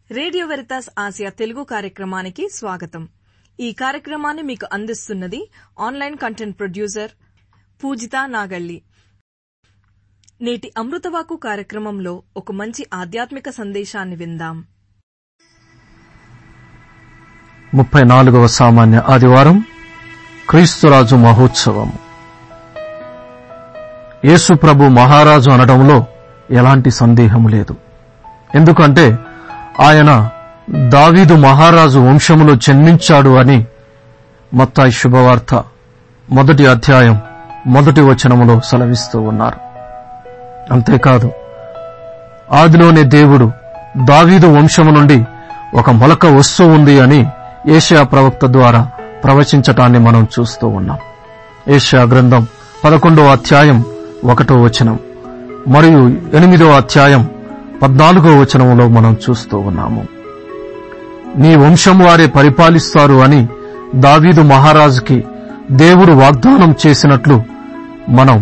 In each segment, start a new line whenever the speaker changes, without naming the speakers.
Radio Veritas Asia Telugu కార్యక్రమానికి స్వాగతం ఈ కార్యక్రమాన్ని మీకు అందిస్తున్నది online content producer Poojitha Nagalli నేటి అమృతవాకు కార్యక్రమంలో ఒక మంచి ఆధ్యాత్మిక సందేశాన్ని విందాం
ముప్పై నాలుగవ సామాన్య ఆదివారం క్రీస్తురాజు మహోత్సవం యేసు ప్రభు మహారాజు అనడంలో ఎలాంటి సందేహం లేదు ఎందుకంటే ఆయన దావీదు మహారాజు వంశములో జన్మించాడు అని మత్తాయి శుభవార్త మొదటి అధ్యాయం మొదటి వచనములో సెలవిస్తూ ఉన్నారు అంతేకాదు ఆదిలోనే దేవుడు దావీదు వంశము నుండి ఒక మొలక వస్తూ ఉంది అని ఏషియా ప్రవక్త ద్వారా ప్రవచించటాన్ని మనం చూస్తూ ఉన్నాం ఏషియా గ్రంథం పదకొండో అధ్యాయం ఒకటో వచనం మరియు ఎనిమిదో అధ్యాయం పద్నాలుగో వచనంలో మనం చూస్తూ ఉన్నాము నీ వంశం వారే పరిపాలిస్తారు అని దావీదు మహారాజుకి దేవుడు వాగ్దానం చేసినట్లు మనం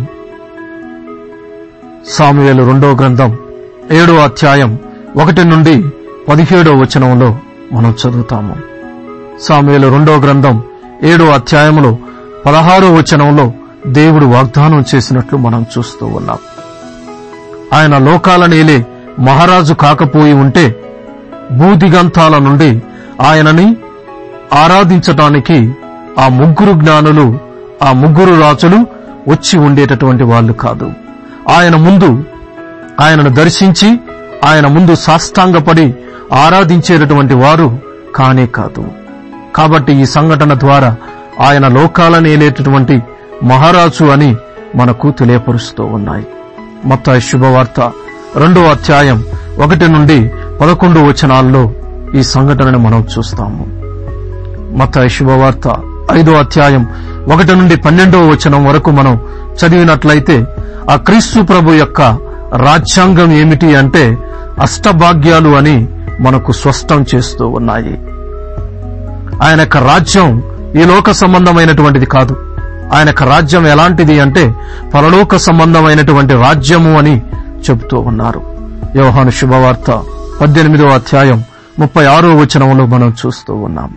సామువేలు రెండో గ్రంథం ఏడో అధ్యాయం ఒకటి నుండి పదిహేడో వచనంలో మనం చదువుతాము సామువేలు రెండో గ్రంథం ఏడో అధ్యాయంలో పదహారో వచనంలో దేవుడు వాగ్దానం చేసినట్లు మనం చూస్తూ ఉన్నాం ఆయన లోకాల నేలే మహారాజు కాకపోయి ఉంటే భూదిగంతాల నుండి ఆయనని ఆరాధించటానికి ఆ ముగ్గురు జ్ఞానులు ఆ ముగ్గురు రాజులు వచ్చి ఉండేటటువంటి వాళ్ళు కాదు ఆయన ముందు ఆయనను దర్శించి ఆయన ముందు సాష్టాంగపడి ఆరాధించేటటువంటి వారు కానే కాదు కాబట్టి ఈ సంఘటన ద్వారా ఆయన లోకాలనేలేటటువంటి మహారాజు అని మనకు తెలియపరుస్తూ ఉన్నాయి మొత్త శుభవార్త రెండో అధ్యాయం ఒకటి నుండి పదకొండు వచనాల్లో ఈ సంఘటనను మనం చూస్తాము మత శుభవార్త ఐదో అధ్యాయం ఒకటి నుండి పన్నెండో వచనం వరకు మనం చదివినట్లయితే ఆ క్రీస్తు ప్రభు యొక్క రాజ్యాంగం ఏమిటి అంటే అష్టభాగ్యాలు అని మనకు స్పష్టం చేస్తూ ఉన్నాయి ఆయన యొక్క రాజ్యం ఈ లోక సంబంధమైనటువంటిది కాదు ఆయన యొక్క రాజ్యం ఎలాంటిది అంటే పరలోక సంబంధమైనటువంటి రాజ్యము అని చెబుతూ ఉన్నారు యోహాను శుభవార్త పద్దెనిమిదో అధ్యాయం ముప్పై ఆరో వచనంలో మనం చూస్తూ ఉన్నాము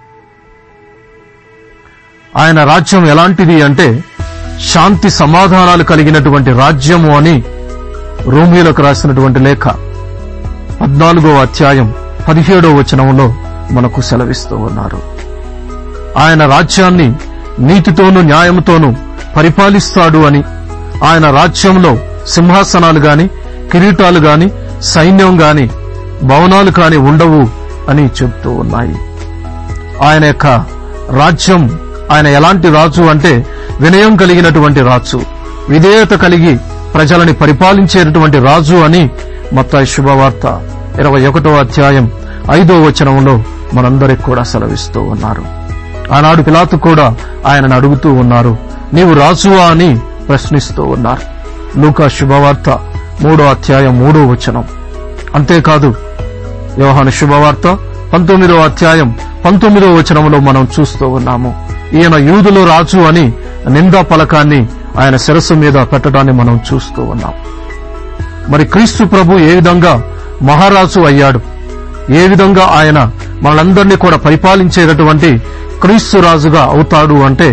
ఆయన రాజ్యం ఎలాంటిది అంటే శాంతి సమాధానాలు కలిగినటువంటి రాజ్యము అని రోమియోలకు రాసినటువంటి లేఖ పద్నాలుగో అధ్యాయం పదిహేడో వచనంలో మనకు సెలవిస్తూ ఉన్నారు ఆయన రాజ్యాన్ని నీతితోనూ న్యాయంతోనూ పరిపాలిస్తాడు అని ఆయన రాజ్యంలో సింహాసనాలు గాని కిరీటాలు గాని సైన్యం గాని భవనాలు కాని ఉండవు అని చెప్తూ ఉన్నాయి ఆయన యొక్క రాజ్యం ఆయన ఎలాంటి రాజు అంటే వినయం కలిగినటువంటి రాజు విధేయత కలిగి ప్రజలని పరిపాలించేటటువంటి రాజు అని మత్తాయి శుభవార్త ఇరవై ఒకటో అధ్యాయం ఐదో వచనంలో మనందరికి కూడా సెలవిస్తూ ఉన్నారు ఆనాడు పిలాతు కూడా ఆయనను అడుగుతూ ఉన్నారు నీవు రాజువా అని ప్రశ్నిస్తూ ఉన్నారు లూకా శుభవార్త మూడో అధ్యాయం మూడో వచనం అంతేకాదు యోహాను శుభవార్త పంతొమ్మిదో అధ్యాయం పంతొమ్మిదో వచనంలో మనం చూస్తూ ఉన్నాము ఈయన యూదులో రాజు అని నిందా పలకాన్ని ఆయన శిరస్సు మీద పెట్టడాన్ని మనం చూస్తూ ఉన్నాం మరి క్రీస్తు ప్రభు ఏ విధంగా మహారాజు అయ్యాడు ఏ విధంగా ఆయన మనందరినీ కూడా పరిపాలించేటటువంటి క్రీస్తు రాజుగా అవుతాడు అంటే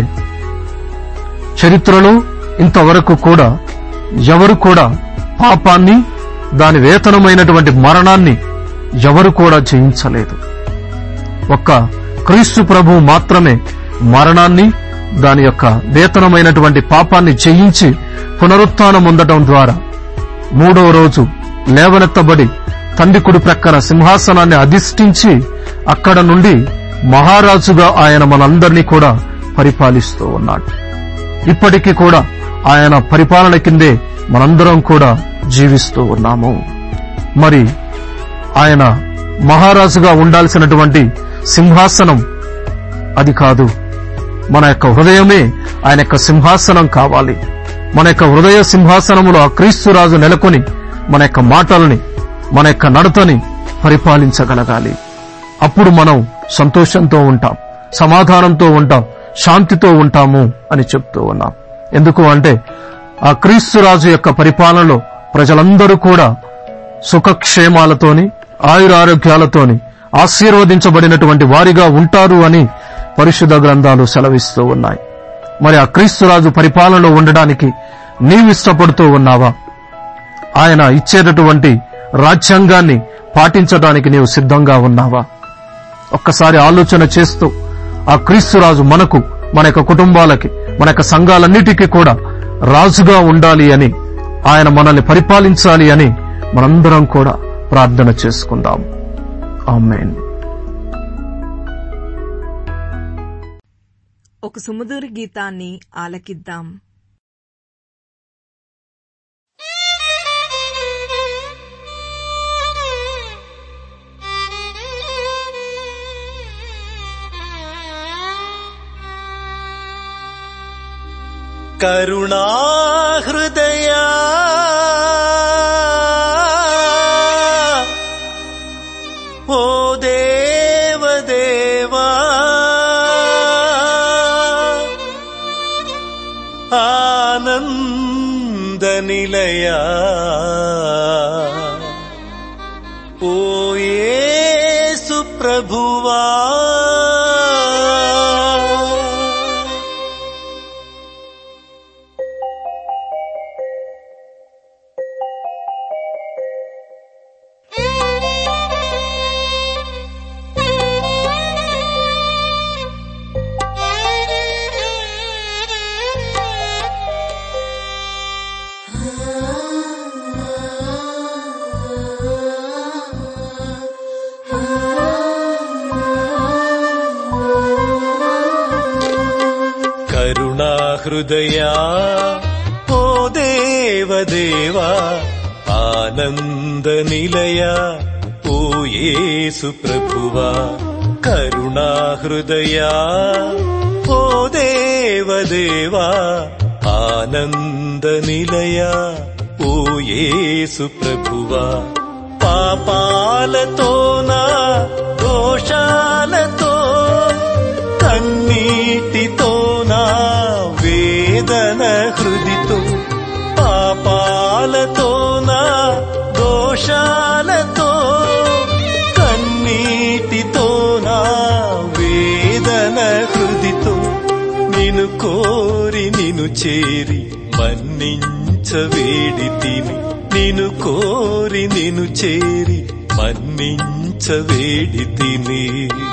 చరిత్రలో ఇంతవరకు కూడా ఎవరు కూడా పాపాన్ని దాని వేతనమైనటువంటి మరణాన్ని ఎవరు కూడా జయించలేదు ఒక్క క్రీస్తు ప్రభు మాత్రమే మరణాన్ని దాని యొక్క వేతనమైనటువంటి పాపాన్ని జయించి పునరుత్నం ఉండటం ద్వారా మూడవ రోజు లేవనెత్తబడి తండ్రి కుడి ప్రక్కన సింహాసనాన్ని అధిష్ఠించి అక్కడ నుండి మహారాజుగా ఆయన మనందరినీ కూడా పరిపాలిస్తూ ఉన్నాడు ఇప్పటికీ కూడా ఆయన పరిపాలన కిందే మనందరం కూడా జీవిస్తూ ఉన్నాము మరి ఆయన మహారాజుగా ఉండాల్సినటువంటి సింహాసనం అది కాదు మన యొక్క హృదయమే ఆయన యొక్క సింహాసనం కావాలి మన యొక్క హృదయ సింహాసనములో ఆ క్రీస్తు రాజు నెలకొని మన యొక్క మాటల్ని మన యొక్క నడతని పరిపాలించగలగాలి అప్పుడు మనం సంతోషంతో ఉంటాం సమాధానంతో ఉంటాం శాంతితో ఉంటాము అని చెప్తూ ఉన్నాం ఎందుకు అంటే ఆ క్రీస్తు రాజు యొక్క పరిపాలనలో ప్రజలందరూ కూడా సుఖక్షేమాలతోని ఆయురారోగ్యాలతోని ఆశీర్వదించబడినటువంటి వారిగా ఉంటారు అని పరిశుద్ధ గ్రంథాలు సెలవిస్తూ ఉన్నాయి మరి ఆ క్రీస్తురాజు పరిపాలనలో ఉండడానికి నీవు ఇష్టపడుతూ ఉన్నావా ఆయన ఇచ్చేటటువంటి రాజ్యాంగాన్ని పాటించడానికి నీవు సిద్ధంగా ఉన్నావా ఒక్కసారి ఆలోచన చేస్తూ ఆ క్రీస్తురాజు మనకు మన యొక్క కుటుంబాలకి మన యొక్క సంఘాలన్నిటికీ కూడా రాజుగా ఉండాలి అని ఆయన మనల్ని పరిపాలించాలి అని మనందరం కూడా ప్రార్థన చేసుకుందాం ఆమెన్
ఒక సుమధుర గీతాన్ని ఆలకిద్దాం
కరుణాహృదయా ఓ దేవదేవా ఆనంద నిలయా ఓ యేసు ప్రభువా కరుణాహృదయా ఓ దేవదేవా ఆనంద నిలయ ఓ యేసు ప్రభువా కరుణాహృదయా ఓ దేవదేవా ఆనంద నిలయ ఓ యేసు ప్రభువా పాపాలతో నా దోషాలతో కన్నీటితో నా వేదన హృదితో పాపాలతో నా దోషాలతో కన్నీటితో నా వేదన హృదితో నిన్ను కోరి నిన్ను చేరి మన్నించవేడి తిని నిన్ను కోరి నిన్ను చేరి మన్నించవేడి తిని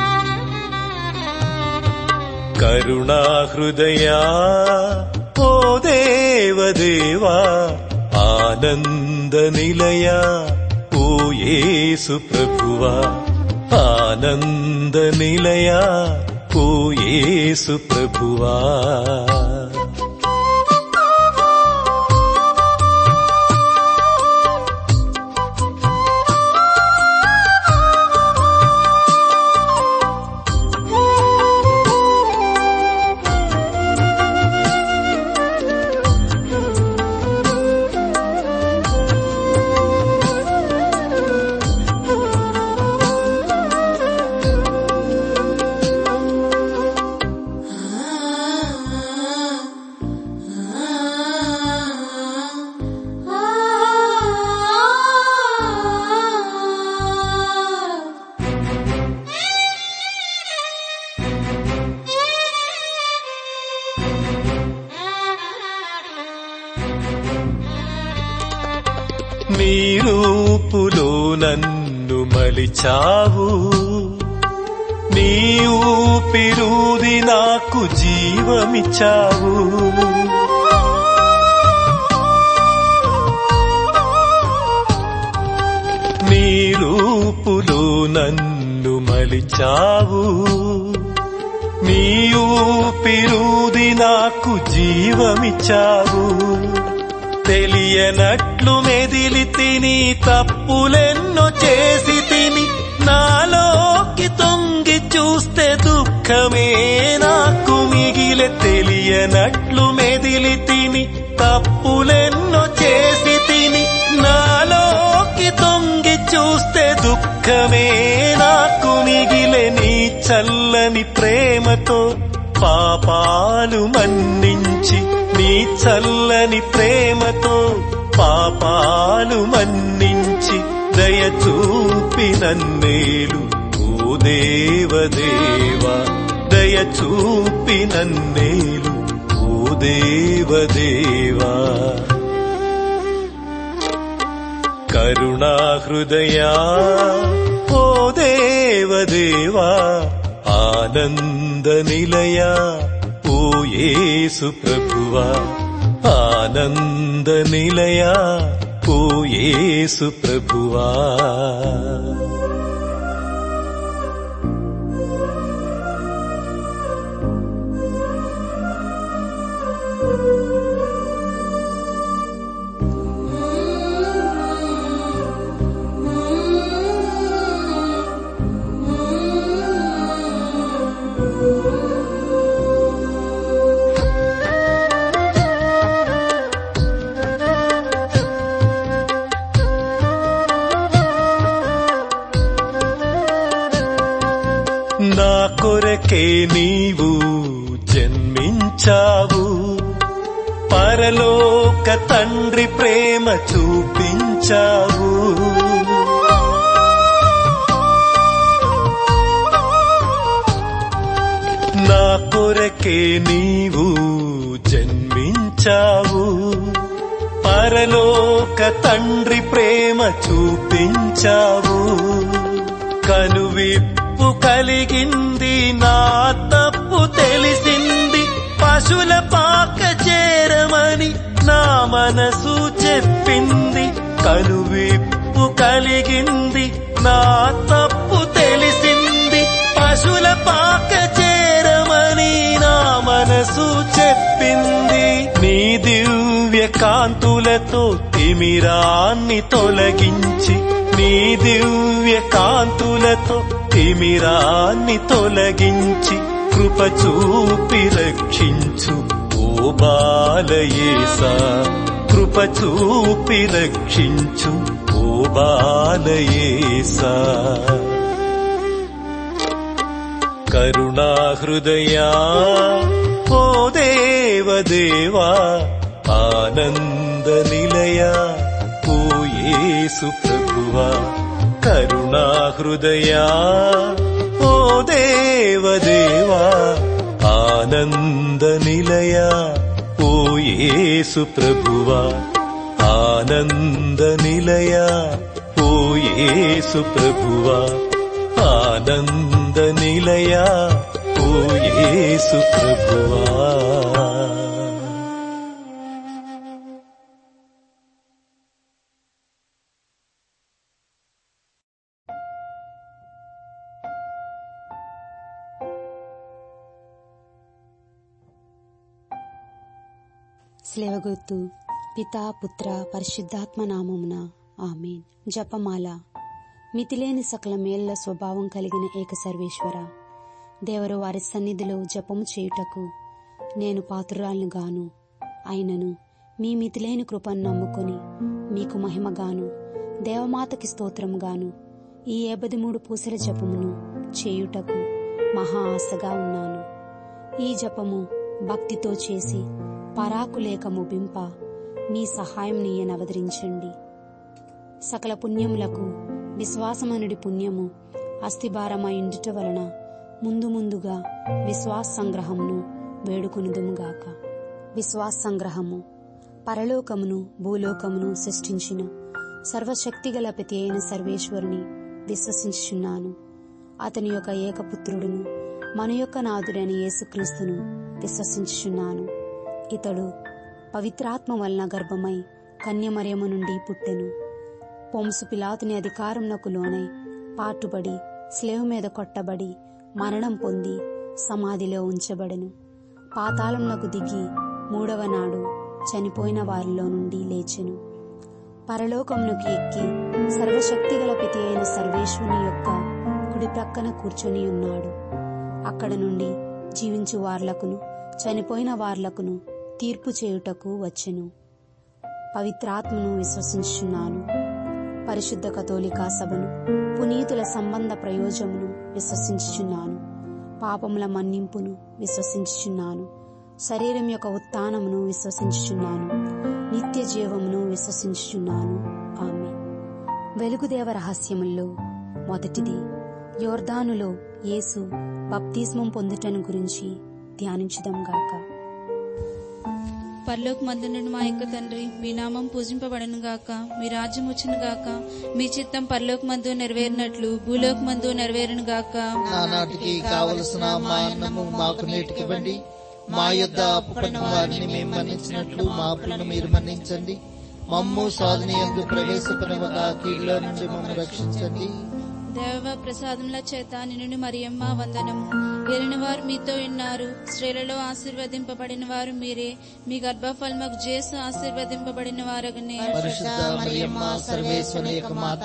కరుణాహృదయా ఓ దేవదేవా ఆనంద నిలయ ఓ యేసు ప్రభువా ఆనంద నిలయ ఓ యేసు ప్రభువా నీ రూపులో నన్ను మలిచావు నీ ఊపిరూది నాకు జీవమిచ్చావు నీ రూపులో నన్ను మలిచావు నీ ఊపిరూది నాకు జీవమిచ్చావు తెలియనట్లు మెదిలి తిని తప్పులెన్నో చేసి తిని నాలోకి తొంగి చూస్తే దుఃఖమే నాకు మిగిలే తెలియనట్లు మెదిలి తిని తప్పులెన్నో చేసి తిని నాలోకి తొంగి చూస్తే దుఃఖమే నాకు మిగిలే నీ చల్లని ప్రేమతో పాపాలు మన్నించి నీ చల్లని ప్రేమతో పాపాలు మన్నించి దయ చూపి నన్నేలు ఓ దేవదేవా దయ చూపి నన్నేలు ఓ దేవదేవా కరుణా హృదయా ఓ దేవదేవా ఆనంద నిలయా ఓ యేసు ప్రభువా ఆనంద నిలయా ఓ యేసు ప్రభువా నా కొరకే నీవు జన్మించావు పరలోక తండ్రి ప్రేమ చూపించావు నా కొరకే నీవు జన్మించావు పరలోక తండ్రి ప్రేమ చూపించావు కనువిప్పు కలిగింది నా తప్పు తెలిసింది పశుల పాక చేరమని నా మనసు చెప్పింది కనువిప్పు కలిగింది నా తప్పు తెలిసింది పశుల పాక చేరమని నా మనసు చెప్పింది నీ దివ్య కాంతులతో తిమిరాన్ని తొలగించి నీ దివ్య కాంతులతో తిమిరాన్ని తొలగించి కృప చూపి రక్షించు ఓ బాలయేసా కృప చూపి రక్షించు ఓ బాలయేసా కరుణా హృదయా ఓ దేవదేవా ఆనంద నిలయా ఓ యేసు ప్రభువా కరుణా హృదయా ఓ దేవదేవా ఆనంద నిలయా ఓ యేసు ప్రభువా ఆనంద నిలయా ఓ యేసు ప్రభువా ఆనంద నిలయా ఓ యేసు ప్రభువా
స్లేవగుర్తు పితా పుత్ర పరిశుద్ధాత్మ నామమున ఆమెన్ జపమాల మితిలేని సకల మేళ్ల స్వభావం కలిగిన ఏక సర్వేశ్వర దేవరు వారి సన్నిధిలో జపము చేయుటకు నేను పాత్రురాలను గాను అయినను మీ మితిలేని కృపను నమ్ముకొని మీకు మహిమగాను దేవమాతకి స్తోత్రముగాను ఈ ఏబది మూడు పూసల జపమును చేయుటకు మహా ఆశగా ఉన్నాను ఈ జపము భక్తితో చేసి పరాకు లేక ముగింప మీ సహాయం నీయనవదరించండి సకల పుణ్యములకు విశ్వాసమనుడి పుణ్యము అస్థిభారమైండుట వలన ముందు ముందుగా విశ్వాస సంగ్రహమును వేడుకొనుదుముగాక విశ్వాస సంగ్రహము పరలోకమును భూలోకమును సృష్టించిన సర్వశక్తిగల ప్రతి అయిన సర్వేశ్వరుని విశ్వసించుచున్నాను అతని యొక్క ఏకపుత్రుడును మన యొక్క నాథుడైన యేసుక్రీస్తును విశ్వసించుచున్నాను ఇతడు పవిత్రాత్మ వలన గర్భమై కన్యమరియము నుండి పుట్టెను పొంసు పిలాతుని అధికారంనకు లోనై పాటుబడి స్లేవ్ మీద కొట్టబడి మరణం పొంది సమాధిలో ఉంచబడెను పాతాళంనకు దిగి మూడవ నాడు చనిపోయిన వారిలో నుండి లేచెను పరలోకమునకు ఎక్కి సర్వశక్తిగల పితి అయిన సర్వేశ్వరుని యొక్క కుడి ప్రక్కన కూర్చొని ఉన్నాడు అక్కడ నుండి జీవించు వార్లకును చనిపోయిన వార్లకును తీర్పు చేయుటకు వచ్చెను పవిత్రాత్మను విశ్వసించుచున్నాను పరిశుద్ధ కథోలికా సభను పునీతుల సంబంధ ప్రయోజమును విశ్వసించుచున్నాను పాపముల మన్నింపును విశ్వసించుచున్నాను శరీరం యొక్క ఉత్థానమును విశ్వసించుచున్నాను నిత్య జీవమును విశ్వసించుచున్నాను ఆమె వెలుగుదేవ రహస్యముల్లో మొదటిది యోర్దానులో యేసు బప్తిస్మం పొందుటను గురించి ధ్యానించుదాం గాక
పరలోక మందునుడు మా యొక్క తండ్రి మీ నామం పూజింపబడను గాక మీ రాజ్యం వచ్చును గాక మీ చిత్తం పరలోక మందు నెరవేరినట్లు భూలోక మందు నెరవేరును గాక
నానాటికి కావలసిన మా అన్నము మాకు నేటికివ్వండి మా యొద్ద అప్పుపడిన వారిని మేము మన్నించినట్లు మా అప్పులను మీరు మన్నించండి మమ్ము సాధన ఎందు ప్రవేశపడవగా కీళ్ళ నుండి మమ్మల్ని రక్షించండి
దేవ ప్రసాదముల చేత నిన్ను మరియమ్మ వందనము ఎరిన వారు మీతో ఉన్నారు స్త్రీలలో ఆశీర్వదింపబడిన వారు మీరే మీ గర్భఫలముకు జేసు ఆశీర్వదింపబడిన వారగనే
పరిశుద్ధ మరియమ్మ సర్వేశ్వరి యొక్క మాత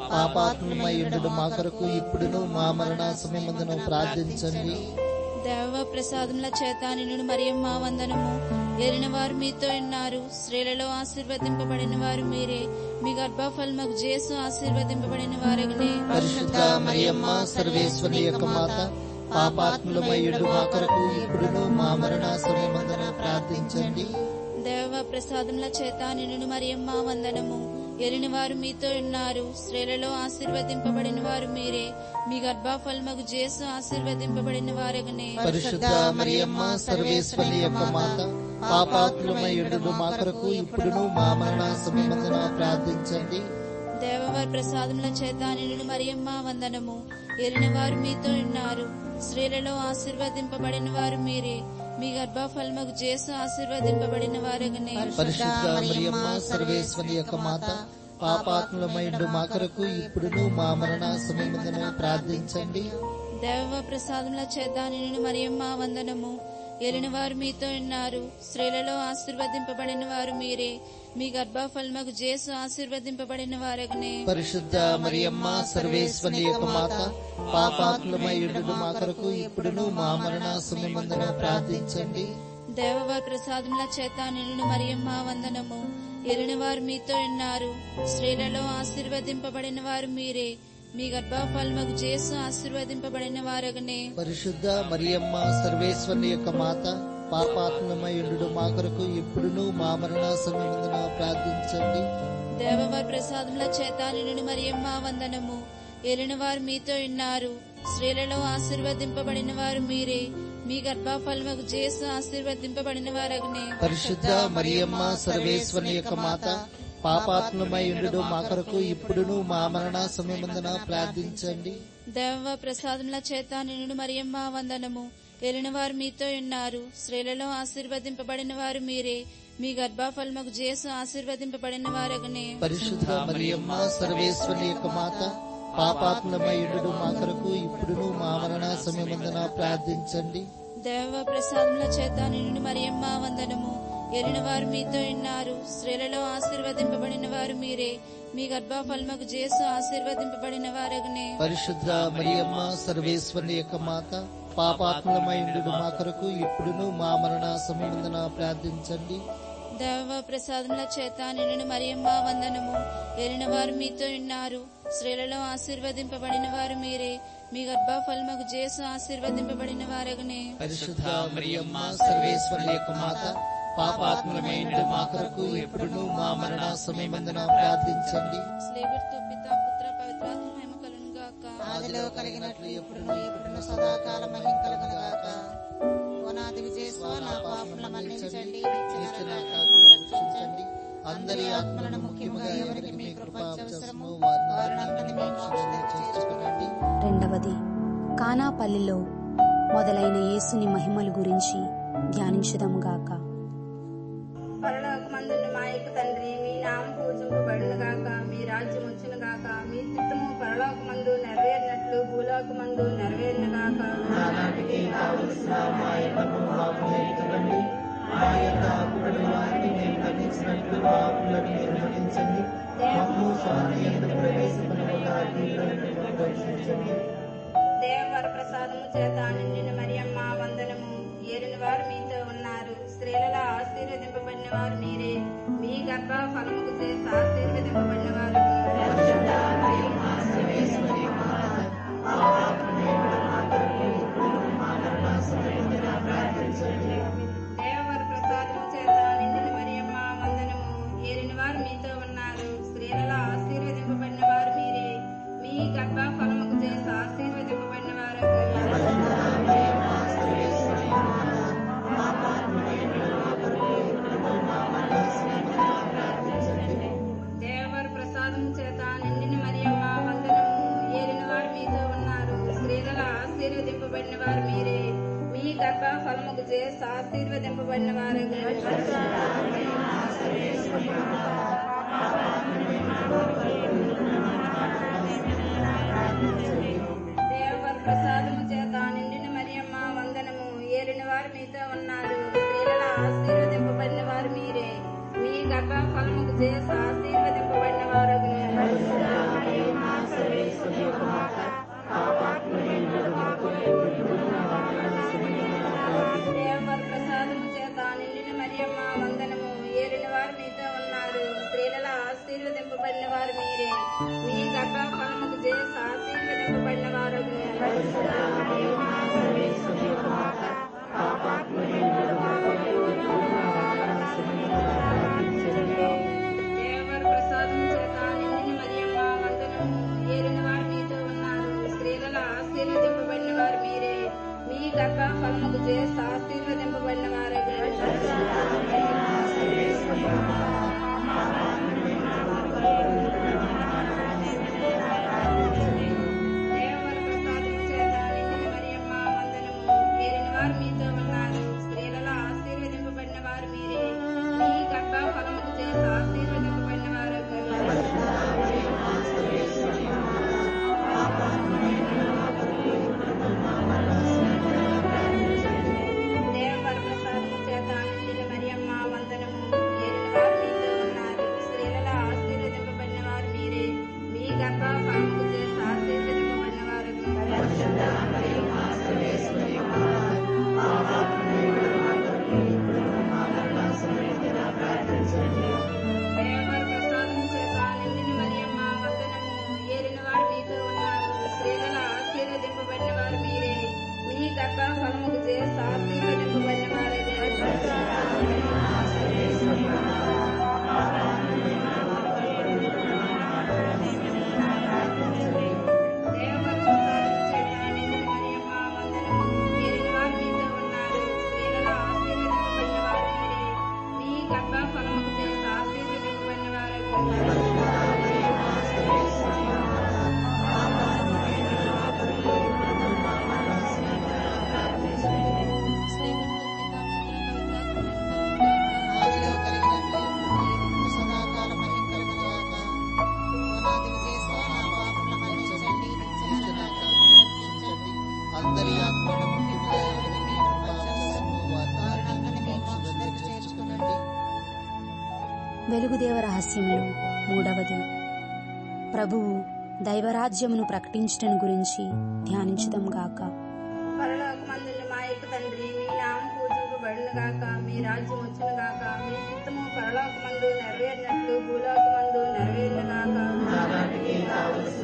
పాపాత్మయుడు మా కొరకు ఇప్పుడును మా మరణ సమయమందును ప్రార్థించండి
దేవ ప్రసాదముల చేత నిన్ను మరియమ్మ వందనము ఎరిన వారు మీతో ఉన్నారు స్త్రీలలో ఆశీర్వదింపబడిన వారు మీరే మీ గర్భఫలముకు జేసు ఆశీర్వదింపబడిన వారగనే
పరిశుద్ధ మరియమ్మ సర్వేశ్వరి యొక్క మాత పాపాత్ములమయ్యుడు మా కొరకు ఇప్పుడును మా మరణ సమయమందున ప్రార్థించండి
దేవ ప్రసాదముల చేత నిన్ను మరియమ్మ వందనము ఎరిన వారు మీతో ఉన్నారు స్త్రీలలో ఆశీర్వదింపబడిన వారు మీరే మీ గర్భఫలముకు జేసు ఆశీర్వదింపబడిన వారగనే
పరిశుద్ధ మరియమ్మ సర్వేశ్వరి యొక్క మాత పాపాత్ములమయ్యుడు మా కొరకు ఇప్పుడును మా మరణ సమయమందున ప్రార్థించండి
దేవవారి ప్రసాదముల చేత నిన్ను మరియమ్మ వందనము ఎరిన వారు మీతో ఉన్నారు స్త్రీలలో ఆశీర్వదింపబడిన వారు మీరే మీ గర్భఫలముకు జేసు ఆశీర్వదింపబడిన వారగనే
పరిశుద్ధ మరియమ్మ సర్వేశ్వరి యొక్క మాత పాపాత్ములమైండు మా కొరకు ఇప్పుడును మా మరణ సమయమందున ప్రార్థించండి
దేవ ప్రసాదముల చేత నిన్ను మరియమ్మ వందనము ఎలిన వారు మీతో ఉన్నారు స్త్రీలలో ఆశీర్వదింపబడిన వారు మీరే మీ గర్భఫలముకు జేసు ఆశీర్వదింపబడిన వారగనే
పరిశుద్ధ మరియమ్మ సర్వేశ్వరి యొక్క మాత పాపాత్ములమైండు మా కొరకు ఇప్పుడును మా మరణ సమయమందున ప్రార్థించండి
దేవవారి ప్రసాదముల చేత నిన్ను మరియమ్మ వందనము ఎలిన వారు మీతో ఉన్నారు స్త్రీలలో ఆశీర్వదింపబడిన వారు మీరే మీ గర్భఫలముకు జేసు ఆశీర్వదింపబడిన వారగనే
పరిశుద్ధ మరియమ్మ సర్వేశ్వరి యొక్క మాత పాపాత్మయుడు మా కొరకు ఇప్పుడును మా మరణ సమయమందున ప్రార్థించండి
దేవవారి ప్రసాదముల చేత నిన్ను మరియమ్మ వందనము ఎలిన వారు మీతో ఉన్నారు స్త్రీలలో ఆశీర్వదింపబడిన వారు మీరే మీ గర్భఫలముకు జేసు ఆశీర్వదింపబడిన వారగనే
పరిశుద్ధ మరియమ్మ సర్వేశ్వరి యొక్క మాత పాపాత్మయుడు మా కొరకు ఇప్పుడును మా మరణ సమయమందున ప్రార్థించండి
దేవ ప్రసాదముల చేత నిన్ను మరియమ్మ వందనము ఎలిన వారు మీతో ఉన్నారు స్త్రీలలో ఆశీర్వదింపబడిన వారు మీరే మీ గర్భఫలముకు జేసు ఆశీర్వదింపబడిన వారగనే
పరిశుద్ధ మరియమ్మ సర్వేశ్వరి యొక్క మాత పాపాత్మయుడు మా కొరకు ఇప్పుడును మా మరణ సమయమందున ప్రార్థించండి
దేవ ప్రసాదముల చేత నిన్ను మరియమ్మ వందనము ఎరిన వారు మీతో ఉన్నారు స్త్రీలలో ఆశీర్వదింపబడిన వారు మీరే మీ గర్భఫలముకు జేసు ఆశీర్వదింపబడిన వారగనే
పరిశుద్ధ మరియమ్మ సర్వేశ్వరి యొక్క మాత పాపాత్మయుడు మా కొరకు ఇప్పుడును మా మరణ సమయమందున ప్రార్థించండి
దేవ ప్రసాదముల చేత నిన్ను మరియమ్మ వందనము ఎరిన వారు మీతో ఉన్నారు స్త్రీలలో ఆశీర్వదింపబడిన వారు మీరే మీ గర్భఫలముకు జేసు ఆశీర్వదింపబడిన వారగనే
పరిశుద్ధ మరియమ్మ సర్వేశ్వరి యొక్క మాత పాపాత్మయుడు మా కొరకు ఇప్పుడును మా మరణ సమయమందున ప్రార్థించండి
స్లేవర్తో పిత పుత్ర పవిత్రాత్మ మహిమ కలును గాక
ఆదిలో కలిగినట్లు ఎప్పుడును ఎప్పుడును సదాకాలం మహిమ కలుగునుగాక ఓనాది విజయస్వ నా పాపముల మన్నించండి నిత్య నరకాగ్ని రక్షించండి
అందరి ఆత్మలను ముఖ్యముగా ఎవరికి మీ కృప అవసరమో వారిని మీ మోక్షంలో చేర్చుకోనండి
రెండవది కానాపల్లిలో మొదలైన యేసుని మహిమల గురించి ధ్యానించుదాము గాక
పరలోకమందున్న మా యొక్క తండ్రి మీ నామం పూజింపబడును గాక మీ రాజ్యం వచ్చును గాక మీ చిత్తము పరలోకమందు నెరవేరినట్లు భూలోకమందు నెరవేరును గాక దేవవర ప్రసాదము చేత నిన్ను మరియమ్మ వందనము ఏరిన వారు మీతో ఉన్నారు స్త్రీలలో ఆశీర్వదింపబడిన వారు మీరే మీ గర్భ ఫలముకు చేసి ఆశీర్వదింపబడిన వారు దేవవర ప్రసాదము చేత నిన్ను మరియమ్మ వందనము ఏరిన వారు మీతో ఉన్నారు స్త్రీలలో ఆశీర్వదింపబడిన వారు గర్భ ఫలముకు చేసి ఆశీర్వదింపబడిన వారు దేవర ప్రసాదము చేత నిండిన మరియమ్మ వందనము ఏలిన వారు మీతో ఉన్నారు స్త్రీలలో ఆశీర్వదింపబడిన వారు మీరే మీ గర్భ ఫలముకు చేసి ఆశీర్వదింపబడిన వారు దేవర ప్రసాదము చేత నిండిన మరియమ్మ వందనము ఏలిన వారు మీతో ఉన్నారు స్త్రీలలో ఆశీర్వదింపబడిన వారు మీరే మీ గర్భ ఫలముకు చేసి ఆశీర్వదింపబడిన వారు దేవర ప్రసాదం చేత నిండిన మరియమ్మ వందనము ఏలిన వారు మీతో ఉన్నారు స్త్రీలలో ఆశీర్వదింపబడిన వారు మీరే మీ గర్భ ఫలముకు చేసి ఆశీర్వదింపబడిన వారు దేవర ప్రసాదం చేత నిండిన మరియమ్మ వందనము ఏలిన వారు మీతో ఉన్నారు స్త్రీలలో ఆశీర్వదింపబడిన వారు మీరే మీ గర్భ ఫలముకు చేసి ఆశీర్వదింపబడిన వారు దేవర ప్రసాదం చేత నిండిన మరియమ్మ వందనము ఏలిన వారు మీతో ఉన్నారు స్త్రీలలో ఆశీర్వదింపబడిన వారు మీరే మీ గర్భ ఫలముకు చేసి ఆశీర్వదింపబడిన వారు దేవర ప్రసాదం చేత నిండిన మరియమ్మ వందనము ఏలిన వారు మీతో ఉన్నారు స్త్రీలలో ఆశీర్వదింపబడిన వారు మీరే మీ గర్భ ఫలముకు చేసి ఆశీర్వదింపబడిన వారు దేవర ప్రసాదం చేత నిండిన మరియమ్మ వందనము ఏలిన వారు మీతో ఉన్నారు స్త్రీలలో ఆశీర్వదింపబడిన వారు మీరే మీ గర్భ ఫలముకు చేసి ఆశీర్వదింపబడిన వారు
ఆదిలో కలిగినట్లు ఇప్పుడు సదాకాలం మహిమ కలుగునుగాక. పునాదికి చేసిన నా పాపముల మన్నించండి, నిత్య నా కాపుదలను రక్షించండి. అందరి ఆత్మలను ముఖ్యముగా ఎవరిని మీ కృపావరము వారిని మోక్షంలోకి చేర్చుకునండి.
వెలుగుదేవ రహస్యములు మూడవది ప్రభువు దైవరాజ్యమును ప్రకటించటం గురించి ధ్యానించుదాం గాక
పరలోకమందుని మా యొక్క తండ్రి మీ నామం పూజింపబడును గాక మీ రాజ్యం వచ్చును గాక మీ చిత్తము పరలోకమందు నెరవేరినట్లు భూలోకమందు నెరవేరును గాక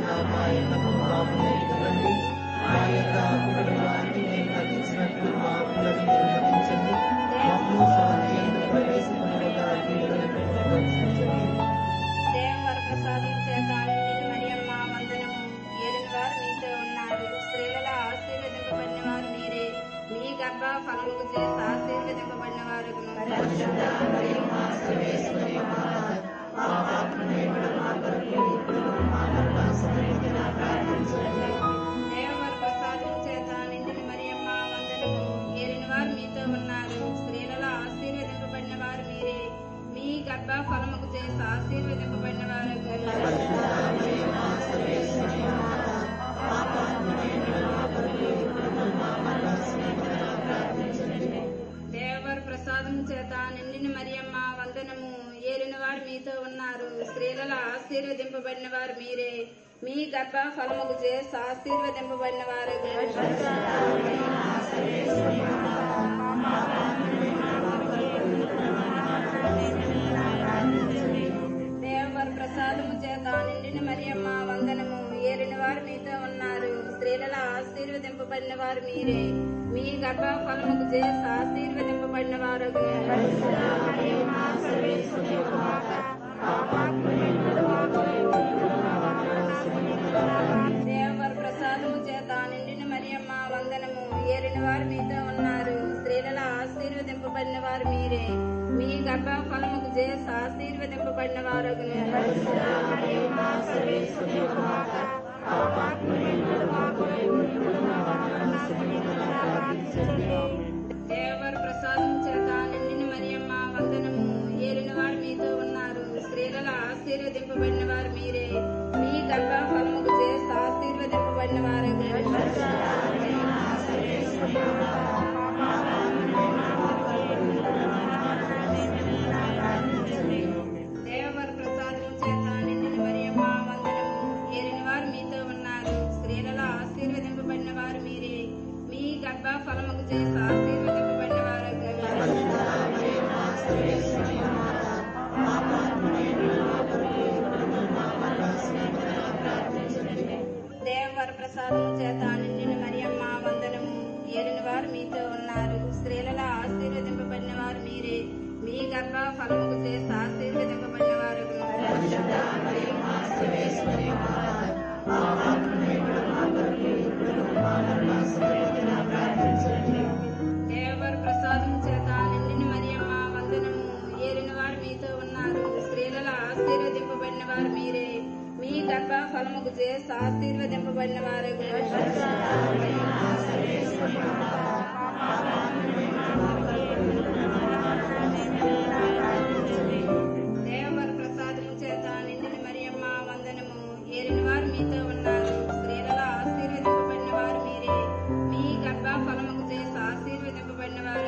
దేవర ప్రసాదం చేత నిండిన మరియమ్మ వందనము ఏలిన వారు మీతో ఉన్నారు స్త్రీలలో ఆశీర్వదింపబడిన వారు మీరే మీ గర్భ ఫలముకు చేసి ఆశీర్వదింపబడిన వారు దేవర ప్రసాదం చేత నిండిన మరియమ్మ వందనము ఏలిన వారు మీతో ఉన్నారు స్త్రీలలో ఆశీర్వదింపబడిన వారు మీరే మీ గర్భ ఫలముకు చేసి ఆశీర్వదింపబడిన వారు దేవర ప్రసాదం చేత నిండిన మరియమ్మ వందనము ఏలిన వారు మీతో ఉన్నారు స్త్రీలలో ఆశీర్వదింపబడిన వారు మీరే మీ గర్భ ఫలముకు చేసి ఆశీర్వదింపబడిన వారు దేవర ప్రసాదము చేత నిండిన మరియమ్మ వందనము ఏలిన వారు మీతో ఉన్నారు స్త్రీలలో ఆశీర్వదింపబడిన వారు మీరే మీ గర్భ ఫలముకు చేసి ఆశీర్వదింపబడిన వారు దేవర ప్రసాదము చేత నిండిన మరియమ్మ వందనము ఏలిన వారు మీతో ఉన్నారు స్త్రీలలో ఆశీర్వదింపబడిన వారు మీరే మీ గర్భ ఫలముకు చేసి ఆశీర్వదింపబడిన వారు వారు దేవవర ప్రసాదం చేత నిండిన మరియమ్మ వందనము ఏలిన వారు మీతో ఉన్నారు స్త్రీలలో ఆశీర్వదింపబడిన వారు మీరే మీ గర్భ ఫలముకు చేసి ఆశీర్వదింపబడిన వారు దేవవర ప్రసాదం చేత నిండిన మరియమ్మ వందనము ఏలిన వారు మీతో ఉన్నారు స్త్రీలలో ఆశీర్వదింపబడిన వారు మీరే మీ గర్భ ఫలముకు చేసి ఆశీర్వదింపబడిన వారు దేవవర ప్రసాదం చేత నిండిన మరియమ్మ వందనము ఏలిన వారు మీతో ఉన్నారు స్త్రీలలో ఆశీర్వదింపబడిన వారు మీరే మీ గర్భ ఫలముకు చేసి ఆశీర్వదింపబడిన వారు దేవవర ప్రసాదం చేత నిండిన మరియమ్మ వందనము ఏలిన వారు మీతో ఉన్నారు స్త్రీలలో ఆశీర్వదింపబడిన వారు మీరే మీ గర్భ ఫలముకు చేసి ఆశీర్వదింపబడిన వారు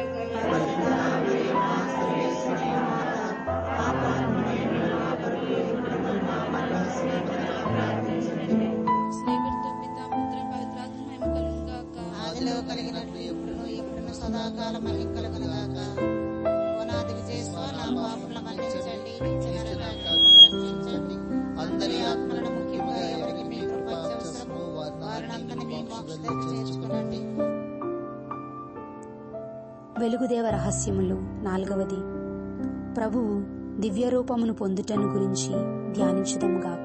శ్రీగుడితో పిత పుత్ర పవిత్రాత్మ మహిమ కలుగును గాక
ఆదిలో కలిగినట్లు ఎప్పుడును ఎప్పుడును సదాకాలం మళ్ళీ కలుగునుగాక ఓనాది విజయస్వ నా పాపముల మన్నించండి నిత్య నరకాగ్ని రక్షించండి అందరి ఆత్మలను ముఖ్యంగా ఎవరికి మీ కృప అవసరమో వారిని మీ మోక్షంలో చేర్చుకునండి
వెలుగుదేవ రహస్యములు నాలుగవది ప్రభువు దివ్య రూపమును పొందుటను గురించి ధ్యానించుదాం గాక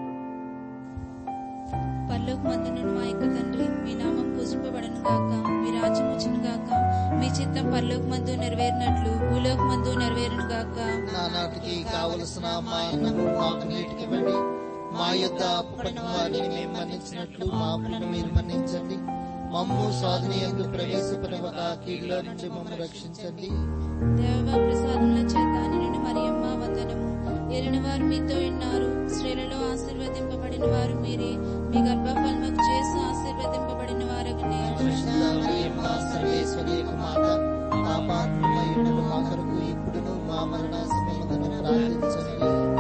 పరలోక మందునుడు మా యొక్క తండ్రి మీ నామం పూజింపబడను గాక మీ రాజ్యం వచ్చును గాక మీ చిత్తం పరలోక మందు నెరవేరినట్లు భూలోక మందు నెరవేరును గాక
నానాటికి కావలసిన మా అన్నము మాకు నీటికివ్వండి మా యొద్ద అప్పుపడిన వారిని మేము మన్నించినట్లు మా అప్పులను మీరు మన్నించండి మమ్ము సాధన ఎందు ప్రవేశపడవక కీడులో నుంచి మమ్ము రక్షించండి
దేవ ప్రసాదముల చేత నిన్ను మరియమ్మ వందనము ఎరిన వారు మీతో ఉన్నారు స్త్రీలలో ఆశీర్వదింపబడిన వారు మీరే మీ గర్భఫలముకు చేసి ఆశీర్వదింపబడిన వారగనే
పరిశుద్ధ మరియమ్మ సర్వేశ్వరి యొక్క మాత మా పాత్రమయుడు మా కొరకు ఇప్పుడును మా మరణ సమయమును ప్రార్థించండి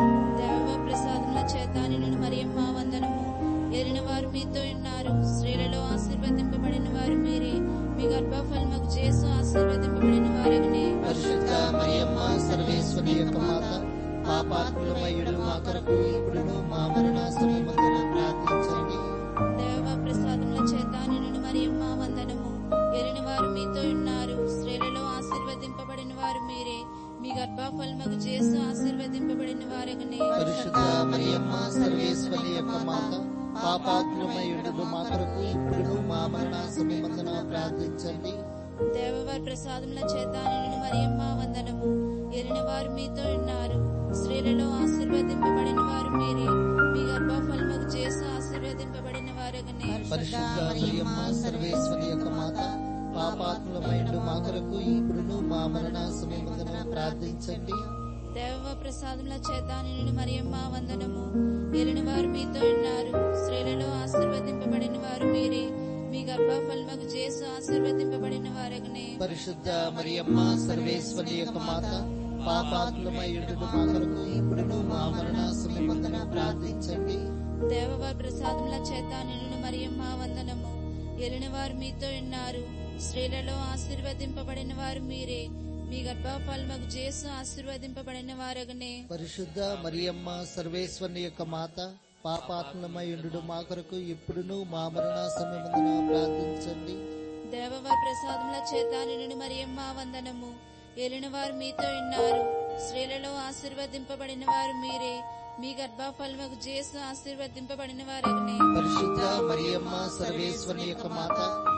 దేవ ప్రసాదముల చేత నిన్ను మరియమ్మ వందనము ఎరిన వారు మీతో ఉన్నారు స్త్రీలలో ఆశీర్వదింపబడిన వారు మీరే మీ గర్భఫలముకు చేసి ఆశీర్వదింపబడిన వారగనే
పరిశుద్ధ మరియమ్మ సర్వేశ్వరి యొక్క మాత మా పాత్రమయుడు మా కొరకు ఇప్పుడును మా మరణ సమయమును ప్రార్థించండి
దేవ ప్రసాదముల చేత నిన్ను మరియమ్మ వందనము ఎరిన వారు మీతో ఉన్నారు స్త్రీలలో ఆశీర్వదింపబడిన వారు మీరే మీ గర్భఫలముకు చేసి ఆశీర్వదింపబడిన వారగనే
పరిశుద్ధ మరియమ్మ సర్వేశ్వరి యొక్క మాత పాపాత్మయుడు మా కొరకు ఇప్పుడును మా మరణ సమయమందున ప్రార్థించండి
దేవవారి ప్రసాదముల చేత నిన్ను మరియమ్మ వందనము ఎరిన వారు మీతో ఉన్నారు స్త్రీలలో ఆశీర్వదింపబడిన వారు మీరే మీ గర్భఫలముకు చేసి ఆశీర్వదింపబడిన వారగనే
పరిశుద్ధ మరియమ్మ సర్వేశ్వరి యొక్క మాత పాపాత్మయుడు మా కొరకు ఇప్పుడును మా మరణ సమయమందున ప్రార్థించండి
దేవ ప్రసాదముల చేత నిన్ను మరియమ్మ వందనము ఎరిన వారు మీతో ఉన్నారు స్త్రీలలో ఆశీర్వదింపబడిన వారు మీరే మీ గర్భఫలముకు చేసి ఆశీర్వదింపబడిన వారగనే
పరిశుద్ధ మరియమ్మ సర్వేశ్వరి యొక్క మాత పాపాత్మయుడు మా కొరకు ఇప్పుడును మా మరణ సమయమందున ప్రార్థించండి
దేవవారి ప్రసాదముల చేత నిన్ను మరియమ్మ వందనము ఎరిన వారు మీతో ఉన్నారు స్త్రీలలో ఆశీర్వదింపబడిన వారు మీరే మీ గర్భఫలముకు చేసి ఆశీర్వదింపబడిన వారగనే
పరిశుద్ధ మరియమ్మ సర్వేశ్వరుని యొక్క మాత పాపాత్మయుడు మా కొరకు ఇప్పుడును మా మరణ సమయమున ప్రార్థించండి
దేవవారి ప్రసాదముల చేత నిన్ను మరియమ్మ వందనము ఏలిన వారు మీతో ఉన్నారు స్త్రీలలో ఆశీర్వదింపబడిన వారు మీరే మీ గర్భఫలముకు చేసి ఆశీర్వదింపబడిన వారగనే
పరిశుద్ధ మరియమ్మ సర్వేశ్వరుని యొక్క మాత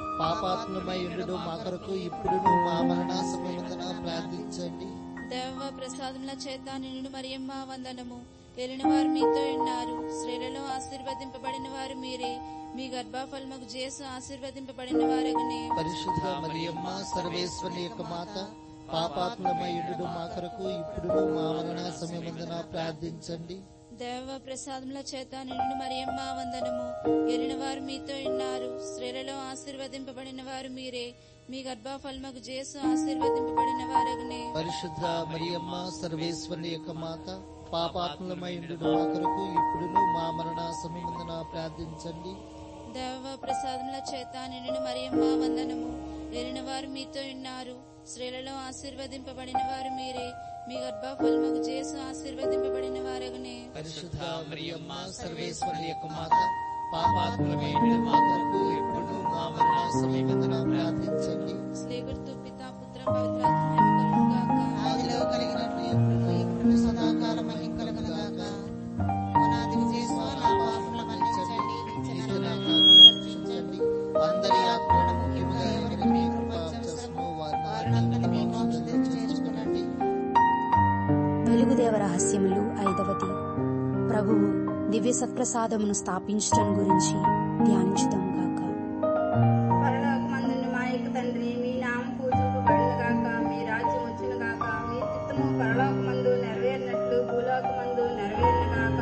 పాపాత్మయుడు మా కొరకు ఇప్పుడును మా మరణ సమయమున ప్రార్థించండి
దేవ ప్రసాదముల చేత నిన్ను మరియమ్మ వందనము ఏలిన వారు మీతో ఉన్నారు స్త్రీలలో ఆశీర్వదింపబడిన వారు మీరే మీ గర్భఫలముకు చేసి ఆశీర్వదింపబడిన వారగనే
పరిశుద్ధ మరియమ్మ సర్వేశ్వరుని యొక్క మాత పాపాత్మయుడు మా కొరకు ఇప్పుడును మా మరణ సమయమున ప్రార్థించండి
దేవ ప్రసాదముల చేత నిండు మరియమ్మ వందనము ఎరిన వారు మీతో ఉన్నారు స్త్రీలలో ఆశీర్వదింపబడిన వారు మీరే మీ గర్భఫలముకు జేసు ఆశీర్వదింపబడిన వారగునే
పరిశుద్ధ మరియమ్మ సర్వేశ్వరుని యొక్క మాత పాపాత్మలమైండు మా కొరకు ఇప్పుడును మా మరణ సమయముందున ప్రార్థించండి
దేవ ప్రసాదముల చేత నిండు మరియమ్మ వందనము ఎరిన వారు మీతో ఉన్నారు స్త్రీలలో ఆశీర్వదింపబడిన వారు మీరే మీ గర్భఫలముకు జేసు ఆశీర్వదింపబడిన వారగునే
పరిశుద్ధ మరియమ్మ సర్వేశ్వరుని యొక్క మాత పాపాత్మలమైండు మా కొరకు ఇప్పుడును మా మరణ సమయముందున ప్రార్థించండి
స్లేగుర్తు పిత పుత్ర పవిత్రాత్మ కలుగును గాక
ఆదిలో కలిగినట్లు ఎప్పుడును ఇప్పుడు సదాకాలం మహిం కలుగునుగాక పునాది విజయస్వ నా పాపముల మన్నించండి నిత్య నరకాగ్ని రక్షించండి
అందరి ఆత్మలను ముఖ్యముగా ఎవరికి మీ కృప అవసరమో వారిని మీ మోక్షం చేర్చుకునండి
వెలుగుదేవ రహస్యములు ఐదవది ప్రభువు దివ్య సత్ప్రసాదమును స్థాపించటం గురించి ధ్యానించుదాం గాక
పరలోకమందున్న మా యొక్క తండ్రి మీ నామం పూజింపబడిన గాక మీ రాజ్యం వచ్చిన గాక మీ చిత్తము పరలోకమందు నెరవేరినట్లు భూలోకమందు నెరవేరిన గాక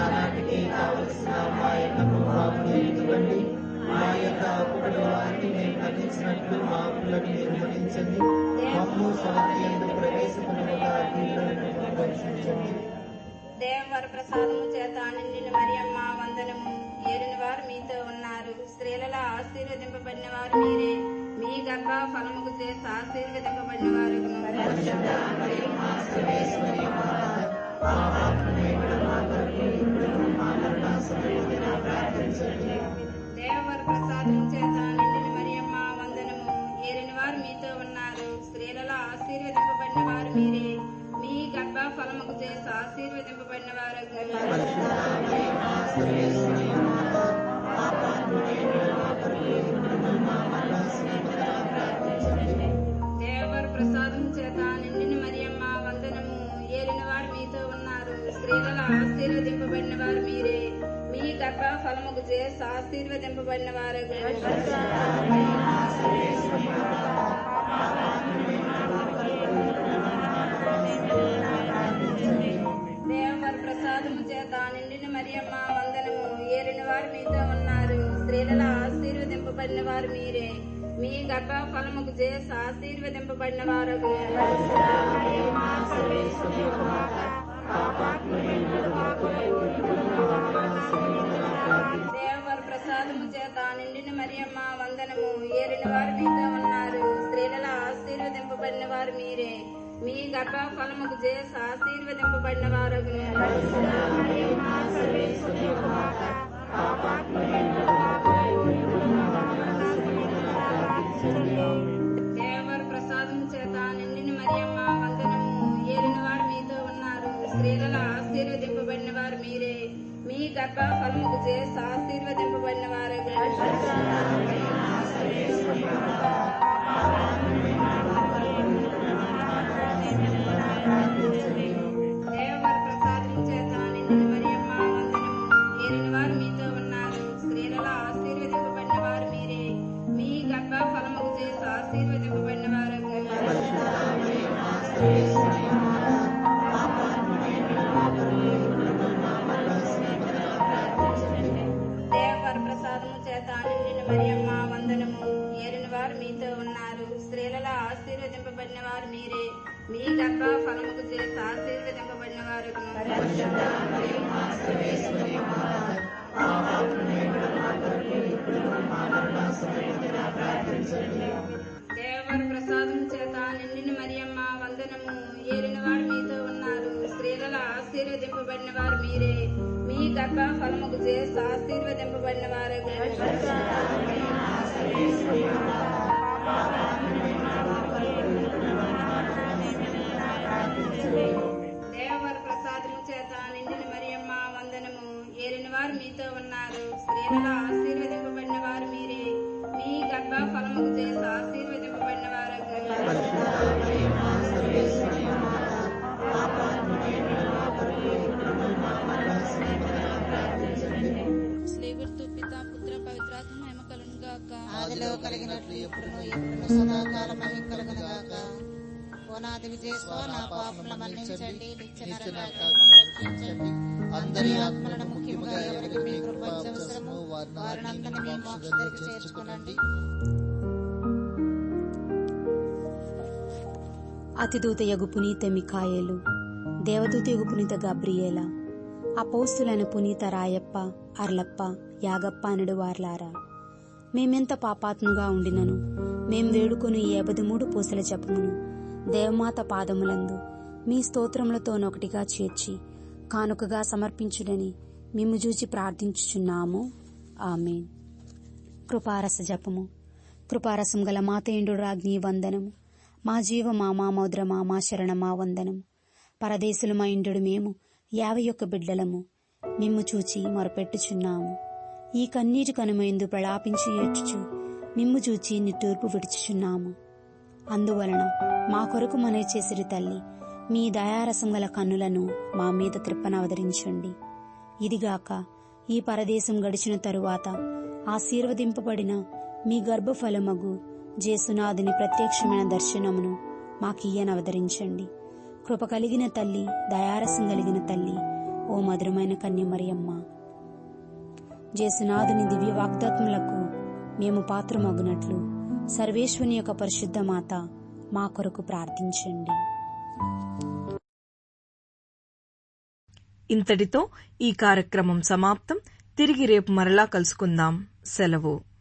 మా యొక్క అప్పుల వారిని మేము మన్నించినట్లు మా అప్పులను నిర్వహించండి మమ్ము శాంతి ఎందు ప్రవేశములుగా అగ్నిలను దర్శించండి
దేవవర ప్రసాదము చేత నిండిన మరియమ్మ వందనము ఏలిన వారు మీతో ఉన్నారు స్త్రీలలో ఆశీర్వదింపబడిన వారు మీరే మీ గర్భ ఫలముకు చేసి ఆశీర్వదింపబడిన వారు దేవవర ప్రసాదము చేత నిండిన మరియమ్మ వందనము ఏలిన వారు మీతో ఉన్నారు స్త్రీలలో ఆశీర్వదింపబడిన వారు మీరే మీ గర్భ ఫలముకు చేసి ఆశీర్వదింపబడిన వారు దేవర ప్రసాదం చేత నిండిన మరియమ్మ వందనము ఏలిన వారు మీతో ఉన్నారు స్త్రీలలో ఆశీర్వదింపబడిన వారు మీరే మీ గర్భ ఫలముకు చేసి ఆశీర్వదింపబడిన వారు దేవర ప్రసాదము చేత నిండిన మరియమ్మ వందనము ఏలిన వారు మీతో ఉన్నారు స్త్రీలలో ఆశీర్వదింపబడిన వారు మీరే మీ గర్భ ఫలముకు చేసి ఆశీర్వదింపబడిన వారు దేవర ప్రసాదము చేత నిండిన మరియమ్మ వందనము ఏలిన వారు మీతో ఉన్నారు స్త్రీలలో ఆశీర్వదింపబడిన వారు మీరే మీ గర్భ ఫలముకు చేసి ఆశీర్వదింపబడిన వారు దేవర ప్రసాదం చేత నిండిన మరియమ్మ వందనము ఏలిన వారు మీతో ఉన్నారు స్త్రీలలో ఆశీర్వదింపబడిన వారు మీరే మీ గర్భ ఫలముకు చేసి ఆశీర్వదింపబడిన వారు దేవర ప్రసాదం చేత నిండిన మరియమ్మ వందనము ఏలిన వారు మీతో ఉన్నారు స్త్రీలలో ఆశీర్వదింపబడిన వారు మీరే మీ గర్భ ఫలముకు చేసి ఆశీర్వదింపబడిన వారు దేవర ప్రసాదము చేత నిండిన మరియమ్మ వందనము ఏలిన వారు మీతో ఉన్నారు స్త్రీలలో ఆశీర్వదింపబడిన వారు మీరే మీ గర్భ ఫలముకు చేసి ఆశీర్వదింపబడిన వారు దేవర ప్రసాదం చేత నిండిన మరియమ్మ వందనము ఏలిన వారు మీతో ఉన్నారు స్త్రీలలో ఆశీర్వదింపబడిన వారు మీరే మీ గర్భ ఫలముకు చేసి ఆశీర్వదింపబడిన వారు దేవర ప్రసాదము చేత నిండిన మరియమ్మ వందనము ఏలిన వారు మీతో ఉన్నారు స్త్రీలలో ఆశీర్వదింపబడిన వారు మీరే మీ గర్భ ఫలముకు చేసి ఆశీర్వదింపబడిన వారు
స్లేగుర్తు పిత పుత్ర పవిత్రాత్మ మహిమ కలుగును గాక
ఆదిలో కలిగినట్లు ఎప్పుడును ఎప్పుడును సదాకాలం మహిం కలుగునుగాక ఓనాది విజయస్వ నా పాపముల మన్నించండి నిత్య
నిత్య
నరకాగ్ని రక్షించండి అందరి ఆత్మలను ముఖ్యముగా ఎవరికి మీ కృప అవసరమో వారినందరినీ మీ మోక్ష దగ్గర చేర్చుకునండి
అతిదూతయగు పునీత మికాయేలు దేవదూతయగు పునీత గబ్రియేల అపౌస్తులైన పునీత రాయప్ప అర్లప్ప యాగప్ప అనడు వార్లారా మేమెంత పాపాత్ముగా ఉండినను మేం వేడుకొని ఏబది మూడు పూసల జపమును దేవమాత పాదములందు మీ స్తోత్రములతోనొకటిగా చేర్చి కానుకగా సమర్పించుడని మిమ్ము చూచి ప్రార్థించుచున్నాము ఆమెన్ కృపారస జపము కృపారసం గల మాతేండు రాజ్ఞి వందనము మా జీవ మా మా మౌద్రమా మా శరణమా వందనము పరదేశులు మా ఇండు మేము యాభై ఒక్క బిడ్డలము మిమ్ము చూచి మొరపెట్టుచున్నాము ఈ కన్నీటి కనుమైందు ప్రలాపించి ఏడ్చుచు మిమ్ము చూచి నిట్టూర్పు విడుచుచున్నాము అందువలన మా కొరకు మనే చేసిరి తల్లి మీ దయారసం గల కన్నులను మా మీద త్రిప్పనవదరించండి ఇదిగాక ఈ పరదేశం గడిచిన తరువాత ఆశీర్వదింపబడిన మీ గర్భఫలమగు జేసునాథుని ప్రత్యక్షమైన దర్శనమును మాకియ్యనవదరించండి కృప కలిగిన తల్లి దయారసం కలిగిన తల్లి ఓ మధురమైన కన్యమరియమ్మ జేసునాథుని దివ్య వాగ్దాత్ములకు మేము పాత్రమగునట్లు సర్వేశ్వని యొక్క పరిశుద్ధ మాత మా కొరకు ప్రార్థించండి
ఇంతటితో ఈ కార్యక్రమం సమాప్తం తిరిగి రేపు మరలా కలుసుకుందాం సెలవు